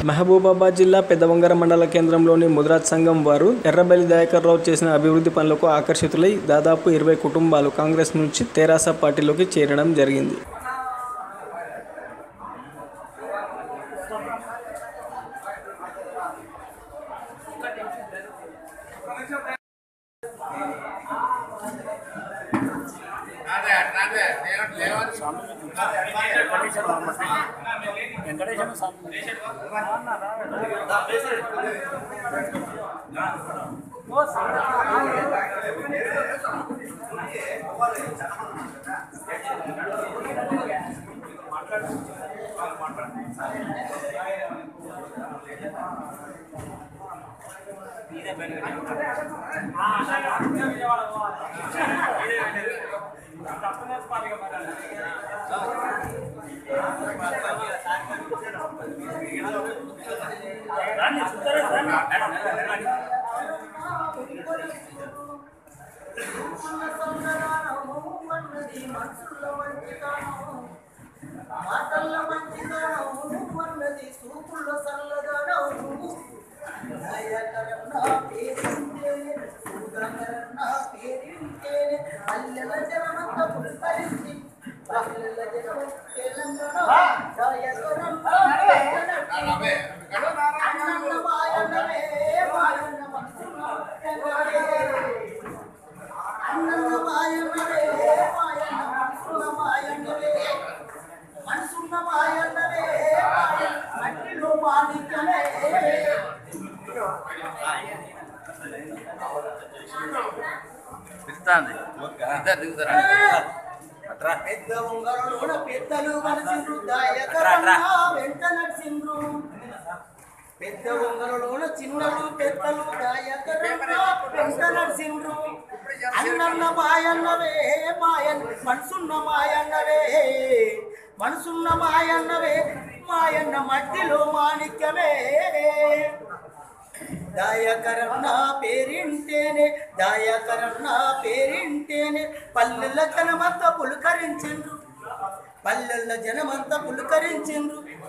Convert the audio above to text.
మహబూబాబాద్ జిల్లా పెద్దవంగర మండల కేంద్రంలోని ముద్రాజ్ సంఘం వారు ఎర్రబెల్లి దయాకర్ రావు చేసిన అభివృద్ధి పనులకు ఆకర్షితులై దాదాపు ఇరవై కుటుంబాలు కాంగ్రెస్ నుంచి తెరాస పార్టీలోకి చేరడం జరిగింది వెంకటేశ్వర స్వామి మాటల్లో మంచిదనం అన్నది సూపుల్లో సల్లదనం నాయకరన్న పేరింటేనే సూదరన్న పేరింటేనే అల్లెల జనమంత పుల్కరించి పల్లెల జనం తెలంగాణ నాయకరన్న అన్నన్న మాయన్నవే మాయన్న మనసున్న అన్నన్న మాయన్నవే మాయన్న మనసున్న మాయన్నవే మనసున్న మాయన్నవే మాయన్న మట్టిలో మాణిక్యమే దిగుతాంది ఇద్దరు దిగుతారా పెద్ద ఉంగరంలోన పెద్దలు కలిసిండ్రు దాయకరన్న వెంట నడిసిండ్రు పెద్ద ఉంగరంలోన చిన్నలు పెద్దలు దాయకరన్న వెంట నడిసిండ్రు అన్నన్న మాయన్నవే మాయన్ మనసున్న మాయన్నవే మనసున్న మాయన్నవే మాయన్న మట్టిలో మాణిక్యమే దాయకరన్న పేరింటేనే దాయకరన్న పేరింటేనే పల్లెల జనమంతా పులకరించిండ్రు పల్లెల జనమంతా పులకరించిండ్రు